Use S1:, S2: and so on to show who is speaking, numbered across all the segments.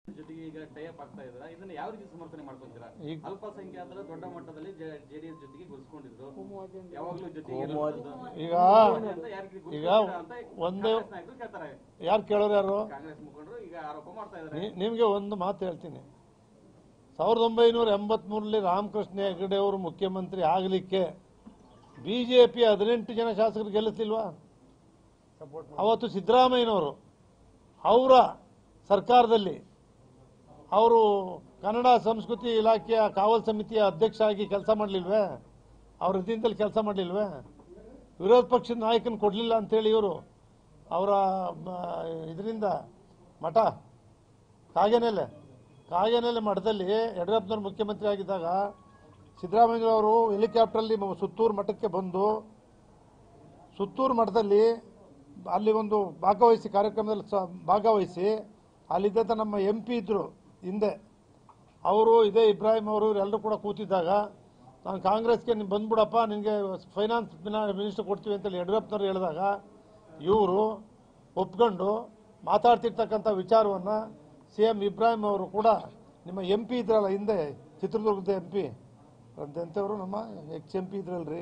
S1: ಜೊತೆಗೆ ಈಗ ಟೈಅಪ್ ಆಗ್ತಾ ಇದ್ರ ಇದನ್ನ ಯಾವ ರೀತಿ ಸಮರ್ಥನೆ ಮಾಡ್ಕೊಂತೀರಾ
S2: ಈಗ-
S1: ಅಲ್ಪಸಂಖ್ಯಾತರ ದೊಡ್ಡ ಮಟ್ಟದಲ್ಲಿ ಜೆಡಿಎಸ್ ಜೊತೆಗೆ ಗುರುಸ್ಕೊಂಡಿದ್ರು ಯಾವಾಗ್ಲೂ ಜೊತೆಗೆ
S2: ಈಗ
S1: ಅಂತ ಯಾರಿಗೆ
S2: ಈಗ
S1: ಗುರುತಿಸ್ತೀರಾ ಅಂತ
S2: ಒಂದು
S1: ಕಾಂಗ್ರೆಸ್ ನಾಯಕರು ಕೇಳ್ತಾರೆ
S2: ಯಾರು ಕೇಳೋರು ಯಾರು
S1: ಕಾಂಗ್ರೆಸ್ ಮುಖಂಡರು ಈಗ ಆರೋಪ ಮಾಡ್ತಾ ಇದ್ದಾರೆ
S2: ನಿ- ನಿಮ್ಗೆ ಒಂದು ಮಾತು ಹೇಳ್ತೀನಿ ಸಾವಿರದ ಒಂಬೈನೂರ ಎಂಬತ್ಮೂರರಲ್ಲಿ ರಾಮಕೃಷ್ಣ ಹೆಗಡೆ ಅವರು ಮುಖ್ಯಮಂತ್ರಿ ಆಗಲಿಕ್ಕೆ ಬಿ ಜೆ ಪಿ ಹದಿನೆಂಟು ಜನ ಶಾಸಕರು ಗೆಲ್ಲಿಸ್ಲಿಲ್ವಾ ಅವತ್ತು ಸಿದ್ದರಾಮಯ್ಯನವರು ಅವರ ಸರ್ಕಾರದಲ್ಲಿ ಅವರು ಕನ್ನಡ ಸಂಸ್ಕೃತಿ ಇಲಾಖೆಯ ಕಾವಲ್ ಸಮಿತಿಯ ಅಧ್ಯಕ್ಷ ಆಗಿ ಕೆಲಸ ಮಾಡಲಿಲ್ವೇ ಅವ್ರ ಅಧೀನದಲ್ಲಿ ಕೆಲಸ ಮಾಡಲಿಲ್ವೇ ವಿರೋಧ ಪಕ್ಷದ ನಾಯಕನ ಕೊಡಲಿಲ್ಲ ಅಂತೇಳಿ ಇವರು ಅವರ ಇದರಿಂದ ಮಠ ಕಾಗೇನೆಲೆ ಕಾಗೇನೆಲೆ ಮಠದಲ್ಲಿ ಯಡಿಯೂರಪ್ಪನವ್ರು ಮುಖ್ಯಮಂತ್ರಿ ಆಗಿದ್ದಾಗ ಸಿದ್ದರಾಮಯ್ಯವರು ಹೆಲಿಕಾಪ್ಟ್ರಲ್ಲಿ ಮ- ಸುತ್ತೂರು ಮಠಕ್ಕೆ ಬಂದು ಸುತ್ತೂರು ಮಠದಲ್ಲಿ ಅಲ್ಲಿ ಒಂದು ಭಾಗವಹಿಸಿ ಕಾರ್ಯಕ್ರಮದಲ್ಲಿ ಸ ಭಾಗವಹಿಸಿ ಅಲ್ಲಿದ್ದಂಥ ನಮ್ಮ ಎಂ ಪಿ ಇದ್ದರು ಹಿಂದೆ ಅವರು ಇದೇ ಇಬ್ರಾಹಿಂ ಅವರು ಇವರೆಲ್ಲರೂ ಕೂಡ ಕೂತಿದ್ದಾಗ ನಾನು ಕಾಂಗ್ರೆಸ್ಗೆ ನೀವು ಬಂದ್ಬಿಡಪ್ಪ ನಿನಗೆ ಫೈನಾನ್ಸ್ ಮಿನಿಸ್ಟರ್ ಕೊಡ್ತೀವಿ ಅಂತೇಳಿ ಯಡಿಯೂರಪ್ಪನವ್ರು ಹೇಳಿದಾಗ ಇವರು ಒಪ್ಕೊಂಡು ಮಾತಾಡ್ತಿರ್ತಕ್ಕಂಥ ವಿಚಾರವನ್ನು ಸಿ ಎಂ ಇಬ್ರಾಹಿಂ ಅವರು ಕೂಡ ನಿಮ್ಮ ಎಂ ಪಿ ಇದ್ರಲ್ಲ ಹಿಂದೆ ಚಿತ್ರದುರ್ಗದ ಎಂ ಪಿ ಎಂಥವರು ನಮ್ಮ ಎಕ್ಸ್ ಎಂ ಪಿ ಇದ್ರಲ್ರಿ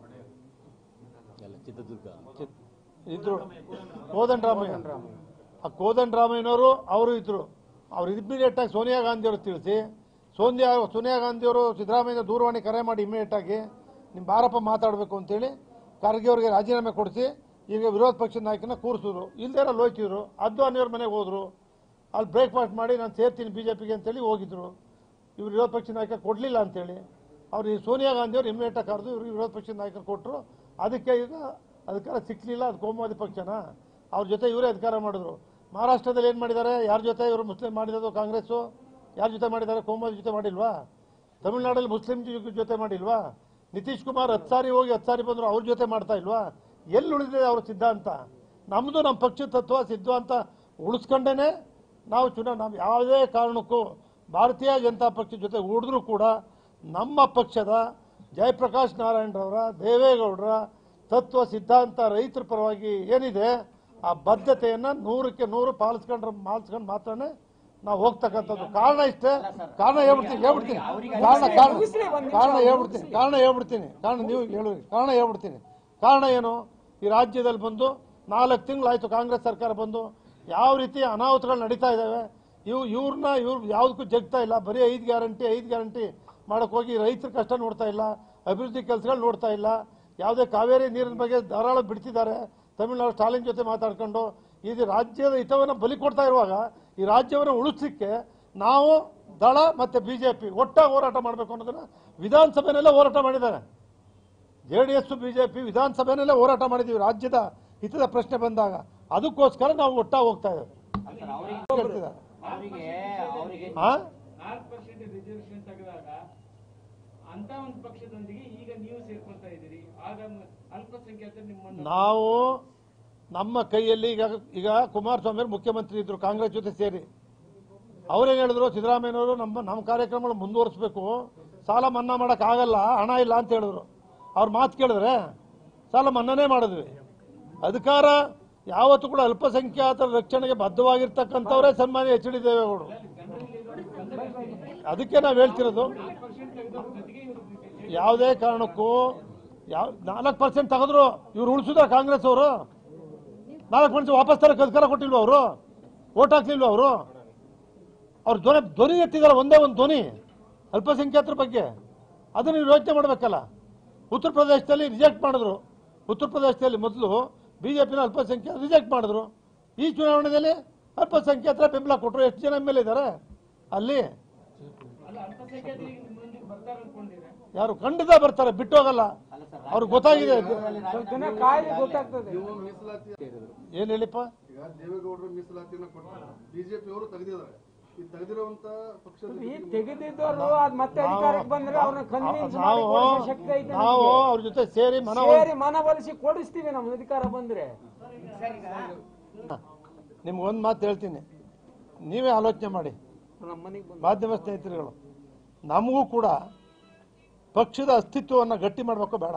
S3: ಚಿತ್ರದುರ್ಗ
S2: ಚಿತ್- ಇದ್ರು ಕೋದಂಡರಾಮಯ್ಯ ಆ ಕೋದಂಡರಾಮಯ್ಯನವರು ಅವರು ಇದ್ರು ಅವ್ರು ಇಮಿಡಿಯೇಟ್ ಆಗಿ ಸೋನಿಯಾ ಗಾಂಧಿ ಅವರು ತಿಳಿಸಿ ಸೋನಿಯಾ ಸೋನಿಯಾ ಗಾಂಧಿ ಅವರು ಸಿದ್ದರಾಮಯ್ಯ ದೂರವಾಣಿ ಕರೆ ಮಾಡಿ ಇಮಿಡಿಯೇಟ್ ಆಗಿ ನಿಮ್ಮ ಬಾರಪ್ಪ ಮಾತಾಡಬೇಕು ಅಂತೇಳಿ ಖರ್ಗೆ ಅವರಿಗೆ ರಾಜೀನಾಮೆ ಕೊಡಿಸಿ ಈಗ ವಿರೋಧ ಪಕ್ಷದ ನಾಯಕನ ಕೂರಿಸಿದ್ರು ಇಲ್ದೇರ ಲೋಯ್ತಿದ್ರು ಅದ್ವಾನಿಯವ್ರ ಮನೆಗೆ ಹೋದ್ರು ಅಲ್ಲಿ ಬ್ರೇಕ್ಫಾಸ್ಟ್ ಮಾಡಿ ನಾನು ಸೇರ್ತೀನಿ ಬಿ ಜೆ ಪಿಗೆ ಅಂತೇಳಿ ಹೋಗಿದ್ರು ಇವ್ರು ವಿರೋಧ ಪಕ್ಷದ ನಾಯಕ ಕೊಡಲಿಲ್ಲ ಅಂತೇಳಿ ಅವ್ರು ಈ ಸೋನಿಯಾ ಗಾಂಧಿ ಅವರು ಇಮಿಡಿಯೇಟಾಗಿ ಕರೆದು ಇವ್ರಿಗೆ ವಿರೋಧ ಪಕ್ಷದ ನಾಯಕರು ಕೊಟ್ಟರು ಅದಕ್ಕೆ ಈಗ ಅಧಿಕಾರ ಸಿಕ್ಕಲಿಲ್ಲ ಅದು ಕೋಮುವಾದಿ ಪಕ್ಷನ ಅವ್ರ ಜೊತೆ ಇವರೇ ಅಧಿಕಾರ ಮಾಡಿದ್ರು ಮಹಾರಾಷ್ಟ್ರದಲ್ಲಿ ಏನು ಮಾಡಿದ್ದಾರೆ ಯಾರ ಜೊತೆ ಇವರು ಮುಸ್ಲಿಂ ಮಾಡಿರೋದು ಕಾಂಗ್ರೆಸ್ಸು ಯಾರ ಜೊತೆ ಮಾಡಿದ್ದಾರೆ ಕೋಮುವಾದಿ ಜೊತೆ ಮಾಡಿಲ್ವಾ ತಮಿಳ್ನಾಡಲ್ಲಿ ಮುಸ್ಲಿಂ ಜೊ- ಜೊತೆ ಮಾಡಿಲ್ವಾ ನಿತೀಶ್ ಕುಮಾರ್ ಹತ್ತು ಸಾರಿ ಹೋಗಿ ಹತ್ತು ಸಾರಿ ಬಂದರು ಅವ್ರ ಜೊತೆ ಮಾಡ್ತಾ ಇಲ್ವಾ ಎಲ್ಲಿ ಉಳಿದಿದೆ ಅವ್ರ ಸಿದ್ಧಾಂತ ನಮ್ಮದು ನಮ್ಮ ಪಕ್ಷದ ತತ್ವ ಸಿದ್ಧಾಂತ ಉಳಿಸ್ಕೊಂಡೇ ನಾವು ಚುನಾವ ನಾವು ಯಾವುದೇ ಕಾರಣಕ್ಕೂ ಭಾರತೀಯ ಜನತಾ ಪಕ್ಷದ ಜೊತೆ ಉಳಿದ್ರೂ ಕೂಡ ನಮ್ಮ ಪಕ್ಷದ ಜಯಪ್ರಕಾಶ್ ನಾರಾಯಣರವರ ದೇವೇಗೌಡರ ತತ್ವ ಸಿದ್ಧಾಂತ ರೈತರ ಪರವಾಗಿ ಏನಿದೆ ಆ ಬದ್ಧತೆಯನ್ನು ನೂರಕ್ಕೆ ನೂರು ಪಾಲಿಸ್ಕೊಂಡ್ರೆ ಪಾಲಿಸ್ಕೊಂಡು ಮಾತ್ರನೇ ನಾವು ಹೋಗ್ತಕ್ಕಂಥದ್ದು ಕಾರಣ ಇಷ್ಟೇ ಕಾರಣ ಹೇಳ್ಬಿಡ್ತೀನಿ ಹೇಳ್ಬಿಡ್ತೀನಿ ಕಾರಣ ಕಾರಣ ಕಾರಣ ಹೇಳ್ಬಿಡ್ತೀನಿ ಕಾರಣ ಹೇಳ್ಬಿಡ್ತೀನಿ ಕಾರಣ ನೀವು ಹೇಳಿ ಕಾರಣ ಹೇಳ್ಬಿಡ್ತೀನಿ ಕಾರಣ ಏನು ಈ ರಾಜ್ಯದಲ್ಲಿ ಬಂದು ನಾಲ್ಕು ತಿಂಗಳಾಯ್ತು ಕಾಂಗ್ರೆಸ್ ಸರ್ಕಾರ ಬಂದು ಯಾವ ರೀತಿ ಅನಾಹುತಗಳು ನಡೀತಾ ಇದ್ದಾವೆ ಇವು ಇವ್ರನ್ನ ಇವ್ರು ಯಾವುದಕ್ಕೂ ಜಗ್ತಾ ಇಲ್ಲ ಬರೀ ಐದು ಗ್ಯಾರಂಟಿ ಐದು ಗ್ಯಾರಂಟಿ ಮಾಡಕ್ಕೆ ಹೋಗಿ ರೈತರ ಕಷ್ಟ ನೋಡ್ತಾ ಇಲ್ಲ ಅಭಿವೃದ್ಧಿ ಕೆಲಸಗಳು ನೋಡ್ತಾ ಇಲ್ಲ ಯಾವುದೇ ಕಾವೇರಿ ನೀರಿನ ಬಗ್ಗೆ ಧಾರಾಳ ಬಿಡ್ತಿದ್ದಾರೆ ತಮಿಳುನಾಡು ಸ್ಟಾಲಿನ್ ಜೊತೆ ಮಾತಾಡ್ಕೊಂಡು ಇದು ರಾಜ್ಯದ ಹಿತವನ್ನು ಬಲಿ ಕೊಡ್ತಾ ಇರುವಾಗ ಈ ರಾಜ್ಯವನ್ನು ಉಳಿಸ್ಲಿಕ್ಕೆ ನಾವು ದಳ ಮತ್ತು ಬಿ ಜೆ ಪಿ ಒಟ್ಟಾಗಿ ಹೋರಾಟ ಮಾಡಬೇಕು ಅನ್ನೋದನ್ನ ವಿಧಾನಸಭೆನಲ್ಲೇ ಹೋರಾಟ ಮಾಡಿದ್ದಾರೆ J D S B J P ವಿಧಾನಸಭೆನಲ್ಲೇ ಹೋರಾಟ ಮಾಡಿದ್ದೀವಿ ರಾಜ್ಯದ ಹಿತದ ಪ್ರಶ್ನೆ ಬಂದಾಗ ಅದಕ್ಕೋಸ್ಕರ ನಾವು ಒಟ್ಟಾಗಿ ಹೋಗ್ತಾ ಇದ್ದೇವೆ ಕೇಳ್ತಿದ್ದಾರೆ
S4: ಅವರಿಗೆ ಅವರಿಗೆ
S2: ಆ?
S5: ನಾಲ್ಕು ಪರ್ಸೆಂಟ್ ರಿಸರ್ವೇಶನ್ ತೆಗೆದಾಗ ಅಂತ ಒಂದು ಪಕ್ಷದೊಂದಿಗೆ ಈಗ ನೀವು ಸೇರ್ಕೊಳ್ತಾ ಇದ್ದೀರಿ ಆಗ ಮ- ಅಲ್ಪಸಂಖ್ಯಾತರು ನಿಮ್ಮನ್ನು
S2: ನಾವು ನಮ್ಮ ಕೈಯಲ್ಲಿ ಈಗ ಈಗ ಕುಮಾರಸ್ವಾಮಿ ಅವರು ಮುಖ್ಯಮಂತ್ರಿ ಇದ್ರು ಕಾಂಗ್ರೆಸ್ ಜೊತೆ ಸೇರಿ ಅವ್ರೇನು ಹೇಳಿದ್ರು ಸಿದ್ದರಾಮಯ್ಯನವರು ನಮ್ಮ ನಮ್ಮ ಕಾರ್ಯಕ್ರಮಗಳು ಮುಂದುವರಿಸಬೇಕು ಸಾಲ ಮನ್ನಾ ಮಾಡೋಕ್ಕಾಗಲ್ಲ ಹಣ ಇಲ್ಲ ಅಂತ ಹೇಳಿದ್ರು ಅವ್ರ ಮಾತು ಕೇಳಿದ್ರೆ ಸಾಲ ಮನ್ನಾನೇ ಮಾಡಿದ್ವಿ ಅಧಿಕಾರ ಯಾವತ್ತೂ ಕೂಡ ಅಲ್ಪಸಂಖ್ಯಾತರ ರಕ್ಷಣೆಗೆ ಬದ್ಧವಾಗಿರ್ತಕ್ಕಂಥವರೇ ಸನ್ಮಾನ್ಯ ಎಚ್ ಡಿ ದೇವೇಗೌಡರು ಅದಕ್ಕೆ ನಾವು ಹೇಳ್ತಿರೋದು ಯಾವುದೇ ಕಾರಣಕ್ಕೂ ಯಾವ ನಾಲ್ಕು ಪರ್ಸೆಂಟ್ ತೆಗೆದ್ರು ಇವ್ರು ಉಳಿಸಿದ್ರ ಕಾಂಗ್ರೆಸ್ ಅವರು ನಾಲ್ಕು ಪರ್ಸೆಂಟ್ ವಾಪಸ್ ತರಕ್ಕೆ ಅಧಿಕಾರ ಕೊಟ್ಟಿಲ್ವ ಅವರು ಓಟ್ ಹಾಕ್ಲಿಲ್ವ ಅವರು ಅವ್ರ ಧ್ವನಿ ಧ್ವನಿ ಎತ್ತಿದಾರ ಒಂದೇ ಒಂದು ಧ್ವನಿ ಅಲ್ಪಸಂಖ್ಯಾತರ ಬಗ್ಗೆ ಅದನ್ನು ನೀವು ಯೋಚನೆ ಮಾಡಬೇಕಲ್ಲ ಉತ್ತರ ಪ್ರದೇಶದಲ್ಲಿ ರಿಜೆಕ್ಟ್ ಮಾಡಿದ್ರು ಉತ್ತರ ಪ್ರದೇಶದಲ್ಲಿ ಮೊದಲು ಬಿ ಜೆ ಪಿನ ಅಲ್ಪಸಂಖ್ಯಾತ ರಿಜೆಕ್ಟ್ ಮಾಡಿದ್ರು ಈ ಚುನಾವಣೆಯಲ್ಲಿ ಅಲ್ಪಸಂಖ್ಯಾತರ ಬೆಂಬಲ ಕೊಟ್ಟರು ಎಷ್ಟು ಜನ ಎಮ್ ಎಲ್ ಇದ್ದಾರೆ ಅಲ್ಲಿ
S5: ಅಲ್ಲ ಅಲ್ಪಸಂಖ್ಯಾತರಿಗೆ ನಿಮ್ಮೊಂದಿಗೆ ಬರ್ತಾರೆ ಅನ್ಕೊಂಡಿದ್ರೆ
S2: ಯಾರು ಖಂಡಿತ ಬರ್ತಾರೆ ಬಿಟ್ಟು ಹೋಗಲ್ಲ ಅವ್ರಿಗೆ ಗೊತ್ತಾಗಿದೆ
S6: ಸ್ವಲ್ಪ ದಿನ ಕಾಯಿ ಗೊತ್ತಾಗ್ತದೆ
S7: ನೀವು ಮೀಸಲಾತಿ
S2: ಏನು ಹೇಳಿಪ್ಪ
S7: ಈಗ ದೇವೇಗೌಡರು ಮೀಸಲಾತಿಯನ್ನ ಕೊಡ್ತಾರೆ ಬಿಜೆಪಿ ಅವರು ತೆಗೆದಿದ್ದಾರೆ ಈ ತೆಗೆದಿರುವಂತ ಪಕ್ಷದ
S6: ಈ ತೆಗೆದಿದ್ದವರು ಅದ್ ಮತ್ತೆ ಅಧಿಕಾರಕ್ಕೆ ಬಂದ್ರೆ ಅವ್ರನ್ನ ಕನ್ವಿನ್ಸ್ ಮಾಡಿ
S2: ನಾವು
S6: ಕೊಡಿಸೋ ಶಕ್ತಿ ಐತೆ
S2: ನಾವು
S6: ನಮ್ಗೆ.
S2: ಅವ್ರ ಜೊತೆ ಸೇರಿ ಮನ
S6: ಸೇರಿ ಮನವೊಲಿಸಿ ಕೊಡಿಸ್ತೀವಿ ನಮ್ ಅಧಿಕಾರ ಬಂದ್ರೆ
S2: ನಿಮ್ಗೆ ಒಂದು ಮಾತು ಹೇಳ್ತೀನಿ ನೀವೇ ಆಲೋಚನೆ ಮಾಡಿ
S6: ನಮ್ಮ ಮನೆಗೆ ಬಂದು
S2: ಮಾಧ್ಯಮ ಸ್ನೇಹಿತರುಗಳು ನಮಗೂ ಕೂಡ ಪಕ್ಷದ ಅಸ್ತಿತ್ವವನ್ನು ಗಟ್ಟಿ ಮಾಡಬೇಕು ಬೇಡ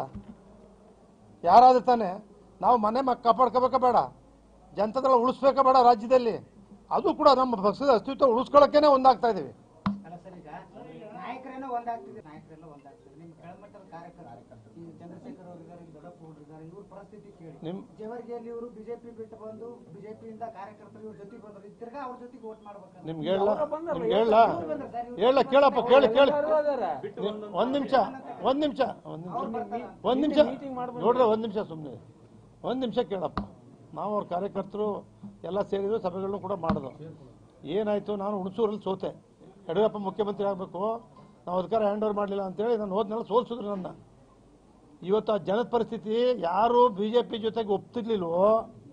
S2: ಯಾರಾದ್ರೂ ತಾನೆ ನಾವು ಮನೆ ಮ ಕಾಪಾಡ್ಕೋಬೇಕಾ ಬೇಡ ಜನತಾದಳ ಉಳಿಸ್ಬೇಕಾ ಬೇಡ ರಾಜ್ಯದಲ್ಲಿ ಅದು ಕೂಡ ನಮ್ಮ ಪಕ್ಷದ ಅಸ್ತಿತ್ವ ಉಳಿಸ್ಕೊಳ್ಳೋಕ್ಕೇನೆ ಒಂದಾಗ್ತಾ ಇದ್ದೀವಿ
S4: ಅಲ್ಲ ಸರ್ ಈಗ ನಾಯಕರೇನೋ ಒಂದಾಗ್ತಿದೆ ನಾಯಕರೆಲ್ಲ ಒಂದಾಗ್ತಿದೆ ನಿಮ್ಮ ಕೆಳಮಟ್ಟದ ಕಾರ್ಯಕರ್ತರು ಈ ಚಂದ್ರಶೇಖರ್ ಅವರು ಇದ್ದಾರೆ ದೊಡ್ಡಪ್ಪ ಅವರು ಇದ್ದಾರೆ ಇವ್ರ ಪರಿಸ್ಥಿತಿ ಕೇಳಿ
S2: ನಿಮ್-
S4: ಜೇವರ್ಗಿಯಲ್ಲಿ ಇವರು ಬಿಜೆಪಿ ಬಿಟ್ಟು ಬಂದು ಬಿಜೆಪಿಯಿಂದ ಕಾರ್ಯಕರ್ತರು ಇವ್ರ ಜೊತೆಗೆ ಬಂದ್ರು ತಿರ್ಗಾ ಅವ್ರ ಜೊತೆಗೆ ವೋಟ್ ಮಾಡ್ಬೇಕಂತ
S2: ನಿಮ್ಗೆ ಹೇಳ
S6: ಬಂದಲ್ಲ,
S2: ನಿಮ್ಗೆ ಹೇಳ
S4: ಬಂದ್ರು ಸರ್, ಇವ್ರು
S2: ಹೇಳ ಕೇಳಪ್ಪ ಕೇಳಿ ಕೇಳಿ
S6: ಎಲ್ಲರೂ ಅದಾರ.
S2: ಒಂದ್ ನಿಮಿಷ ಒಂದ್ ನಿಮಿಷ ಒಂದ್ ನಿಮಿಷ ಒಂದ್ ನಿಮಿಷ ನೋಡ್ರೆ ಒಂದ್ ನಿಮಿಷ ಸುಮ್ಮನೆ ಒಂದ್ ನಿಮಿಷ ಕೇಳಪ್ಪ ನಾವು ಅವ್ರ ಕಾರ್ಯಕರ್ತರು ಎಲ್ಲ ಸೇರಿದ್ರು ಸಭೆಗಳನ್ನು ಕೂಡ ಮಾಡಿದ್ರು ಏನಾಯ್ತು ನಾನು ಹುಣಸೂರಲ್ಲಿ ಸೋತೆ ಯಡಿಯೂರಪ್ಪ ಮುಖ್ಯಮಂತ್ರಿ ಆಗಬೇಕು ನಾವು ಅಧಿಕಾರ ಹ್ಯಾಂಡ್ ಓವರ್ ಮಾಡಲಿಲ್ಲ ಅಂತೇಳಿ ನಾನು ಹೋದ್ನೆಲ್ಲ ಸೋಲ್ಸಿದ್ರು ನನ್ನ ಇವತ್ತು ಆ ಜನದ ಪರಿಸ್ಥಿತಿ ಯಾರು ಬಿ ಜೆ ಪಿ ಜೊತೆಗೆ ಒಪ್ತಿರ್ಲಿಲ್ವೋ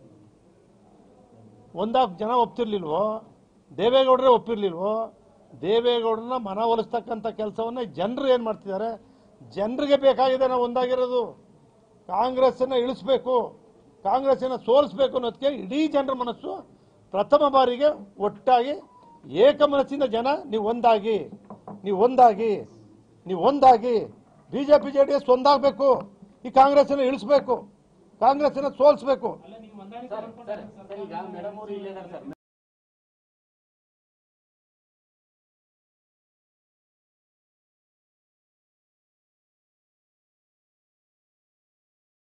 S2: ಒಂದಾಗ್ ಜನ ಒಪ್ತಿರ್ಲಿಲ್ವೋ ದೇವೇಗೌಡರೇ ಒಪ್ಪಿರ್ಲಿಲ್ವೋ ದೇವೇಗೌಡರನ್ನ ಮನವೊಲಿಸ್ತಕ್ಕಂಥ ಕೆಲಸವನ್ನ ಜನರು ಏನು ಮಾಡ್ತಿದ್ದಾರೆ ಜನರಿಗೆ ಬೇಕಾಗಿದೆ ನಾವು ಒಂದಾಗಿರೋದು ಕಾಂಗ್ರೆಸ್ಸನ್ನು ಇಳಿಸ್ಬೇಕು ಕಾಂಗ್ರೆಸ್ಸನ್ನು ಸೋಲಿಸ್ಬೇಕು ಅನ್ನೋದಕ್ಕೆ ಇಡೀ ಜನರ ಮನಸ್ಸು ಪ್ರಥಮ ಬಾರಿಗೆ ಒಟ್ಟಾಗಿ ಏಕ ಮನಸ್ಸಿನ ಜನ ನೀವು ಒಂದಾಗಿ ನೀವು ಒಂದಾಗಿ ನೀವು ಒಂದಾಗಿ B J P J D S ಒಂದಾಗಬೇಕು ಈ ಕಾಂಗ್ರೆಸ್ಸನ್ನು ಇಳಿಸ್ಬೇಕು ಕಾಂಗ್ರೆಸ್ಸನ್ನು ಸೋಲಿಸ್ಬೇಕು
S1: ಸರ್ ಸರ್ ಸರ್ ಈಗ ಮೇಡಮ್ ಅವರು ಇಲ್ಲೇ ಇದ್ದಾರೆ ಸರ್